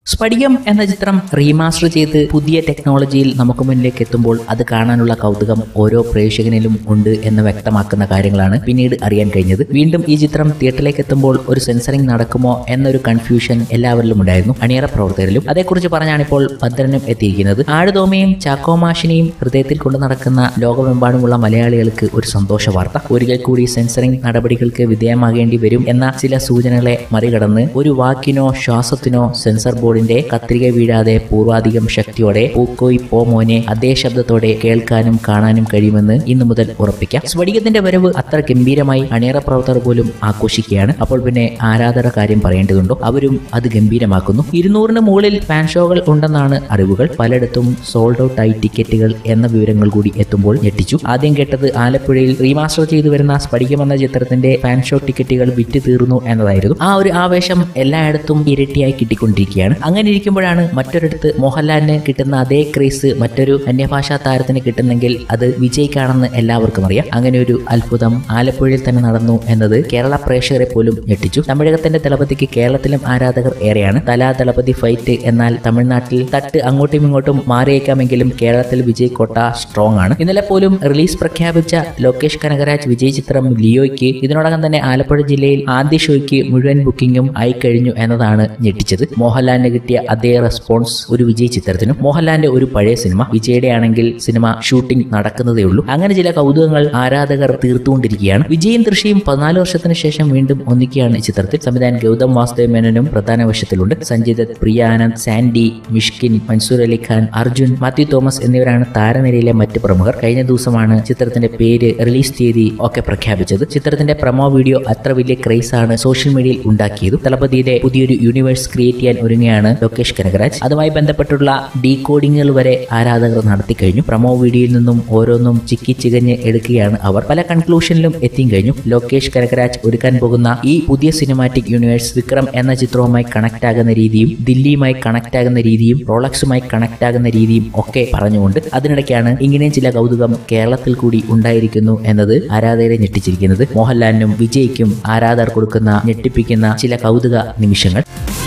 സ്ഫടികം എന്ന ചിത്രം റീമാസ്റ്റർ ചെയ്ത് പുതിയ ടെക്നോളജിയിൽ നമുക്ക് മുന്നിലേക്ക് എത്തുമ്പോൾ അത് കാണാനുള്ള കൗതുകം ഓരോ പ്രേക്ഷകനിലും ഉണ്ട് എന്ന് വ്യക്തമാക്കുന്ന കാര്യങ്ങളാണ് പിന്നീട് അറിയാൻ കഴിഞ്ഞത് വീണ്ടും ഈ ചിത്രം തിയേറ്ററിലേക്ക് എത്തുമ്പോൾ ഒരു സെൻസറിംഗ് നടക്കുമോ എന്നൊരു കൺഫ്യൂഷൻ എല്ലാവരിലും ഉണ്ടായിരുന്നു അണിയറ പ്രവർത്തകരിലും അതേക്കുറിച്ച് പറഞ്ഞാണ് ഇപ്പോൾ ഭദ്രനും എത്തിയിരിക്കുന്നത് ആടുതോമയും ചാക്കോമാഷിനെയും ഹൃദയത്തിൽ കൊണ്ടു നടക്കുന്ന ലോകമെമ്പാടുമുള്ള മലയാളികൾക്ക് ഒരു സന്തോഷ വാർത്ത ഒരിക്കൽ കൂടി സെൻസറിംഗ് നടപടികൾക്ക് വിധേയമാകേണ്ടി വരും എന്ന ചില സൂചനകളെ മറികടന്ന് ഒരു വാക്കിനോ ശ്വാസത്തിനോ സെൻസർ ബോർഡിന്റെ കത്രിക വീഴാതെ പൂർവാധികം ശക്തിയോടെ പൂക്കോയ് പോ മോനെ അതേ ശബ്ദത്തോടെ കേൾക്കാനും കാണാനും കഴിയുമെന്ന് ഇന്നു മുതൽ ഉറപ്പിക്കാം സ്ഫടികത്തിന്റെ വരവ് അത്ര ഗംഭീരമായി അണിയറ പ്രവർത്തകർ പോലും ആഘോഷിക്കുകയാണ് അപ്പോൾ പിന്നെ ആരാധകരുടെ കാര്യം പറയേണ്ടതുണ്ടോ അവരും അത് ഗംഭീരമാക്കുന്നു ഇരുന്നൂറിന് മുകളിൽ ഫാൻ ഷോകൾ ഉണ്ടെന്നാണ് അറിവുകൾ പലയിടത്തും സോൾഡ് ഔട്ട് ആയി ടിക്കറ്റുകൾ എന്ന വിവരങ്ങൾ കൂടി എത്തുമ്പോൾ ഞെട്ടിച്ചു ആദ്യം കേട്ടത് ആലപ്പുഴയിൽ റീമാസ്റ്റർ ചെയ്തു വരുന്ന സ്ഫടികം എന്ന ചിത്രത്തിന്റെ ഫാൻ ഷോ ടിക്കറ്റുകൾ വിറ്റ് തീർന്നു എന്നതായിരുന്നു ആ ഒരു ആവേശം എല്ലായിടത്തും ഇരട്ടിയായി കിട്ടിക്കൊണ്ടിരിക്കുകയാണ് അങ്ങനെ ഇരിക്കുമ്പോഴാണ് മറ്റൊരിടത്ത് മോഹൻലാലിന് കിട്ടുന്ന അതേ ക്രേസ് മറ്റൊരു അന്യഭാഷാ താരത്തിന് കിട്ടുന്നെങ്കിൽ അത് വിജയിക്കാണെന്ന് എല്ലാവർക്കും അറിയാം അങ്ങനെ ഒരു അത്ഭുതം ആലപ്പുഴയിൽ തന്നെ നടന്നു എന്നത് കേരള പ്രേക്ഷകരെ പോലും ഞെട്ടിച്ചു തമിഴകത്തിന്റെ ദളപതിക്ക് കേരളത്തിലും ആരാധകർ ഏറെയാണ് തലാ ദളപതി ഫൈറ്റ് എന്നാൽ തമിഴ്നാട്ടിൽ തട്ട് അങ്ങോട്ടും ഇങ്ങോട്ടും മാറിയേക്കാമെങ്കിലും കേരളത്തിൽ വിജയ് കോട്ട സ്ട്രോങ് ആണ് ഇന്നലെ പോലും റിലീസ് പ്രഖ്യാപിച്ച ലോകേഷ് കനകരാജ് വിജയ് ചിത്രം ലിയോയ്ക്ക് ഇതിനോടകം തന്നെ ആലപ്പുഴ ജില്ലയിൽ ആദ്യ ഷോയ്ക്ക് മുഴുവൻ ബുക്കിംഗും ആയി കഴിഞ്ഞു എന്നതാണ് ഞെട്ടിച്ചത് മോഹൻലാലിന് കിട്ടിയ അതേ റെസ്പോൺസ് ഒരു വിജയ് ചിത്രത്തിനും മോഹൻലാലിന്റെ ഒരു പഴയ സിനിമ വിജയുടെ ആണെങ്കിൽ സിനിമ ഷൂട്ടിംഗ് നടക്കുന്നതേ ഉള്ളൂ അങ്ങനെ ചില കൗതുകങ്ങൾ ആരാധകർ തീർത്തുകൊണ്ടിരിക്കുകയാണ് വിജയും തൃശയും പതിനാല് വർഷത്തിന് ശേഷം വീണ്ടും ഒന്നിക്കുകയാണ് ഈ ചിത്രത്തിൽ സംവിധായകൻ ഗൗതം വാസുദേവ് മേനനും പ്രധാന വേഷത്തിലുണ്ട് സഞ്ജയ് ദത്ത് പ്രിയ ആനന്ദ് സാൻഡി മിഷ്കിൻ മൻസൂർ അലി ഖാൻ അർജുൻ മാത്യു തോമസ് എന്നിവരാണ് താരനിരയിലെ മറ്റ് പ്രമുഖർ കഴിഞ്ഞ ദിവസമാണ് ചിത്രത്തിന്റെ പേര് റിലീസ് തീയതി ഒക്കെ പ്രഖ്യാപിച്ചത് ചിത്രത്തിന്റെ പ്രമോ വീഡിയോ അത്ര വലിയ ക്രൈസ് ആണ് സോഷ്യൽ മീഡിയയിൽ ഉണ്ടാക്കിയത് തലപതിയുടെ പുതിയൊരു യൂണിവേഴ്സ് ക്രിയേറ്റ് ചെയ്യാൻ ഒരുങ്ങുകയാണ് ലോകേഷ് കനകരാജ് അതുമായി ബന്ധപ്പെട്ടുള്ള ഡീകോഡിങ്ങുകൾ വരെ ആരാധകർ നടത്തി കഴിഞ്ഞു പ്രമോ വീഡിയോയിൽ നിന്നും ഓരോന്നും ചിക്കി ചികഞ്ഞ് എടുക്കുകയാണ് അവർ പല കൺക്ലൂഷനിലും എത്തിയും കഴിഞ്ഞു ലോകേഷ് കനകരാജ് ഒരുക്കാൻ പോകുന്ന ഈ പുതിയ സിനിമാറ്റിക് യൂണിവേഴ്സ് വിക്രം എന്ന ചിത്രവുമായി കണക്ട് ആകുന്ന രീതിയും ദില്ലിയുമായി കണക്ട് ആകുന്ന രീതിയും റോളക്സുമായി കണക്ട് ആകുന്ന രീതിയും ഒക്കെ പറഞ്ഞുകൊണ്ട് അതിനിടയ്ക്കാണ് ഇങ്ങനെയും ചില കൗതുകം കേരളത്തിൽ കൂടി ഉണ്ടായിരിക്കുന്നു എന്നത് ആരാധകരെ ഞെട്ടിച്ചിരിക്കുന്നത് മോഹൻലാലിനും വിജയ്ക്കും ആരാധകർ കൊടുക്കുന്ന ഞെട്ടിപ്പിക്കുന്ന ചില കൗതുക നിമിഷങ്ങൾ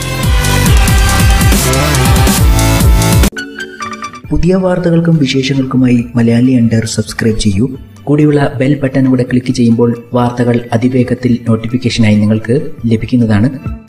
പുതിയ വാർത്തകൾക്കും വിശേഷങ്ങൾക്കുമായി മലയാളി അണ്ടർ സബ്സ്ക്രൈബ് ചെയ്യൂ കൂടിയുള്ള ബെൽ ബട്ടൺ കൂടെ ക്ലിക്ക് ചെയ്യുമ്പോൾ വാർത്തകൾ അതിവേഗത്തിൽ നോട്ടിഫിക്കേഷനായി നിങ്ങൾക്ക് ലഭിക്കുന്നതാണ്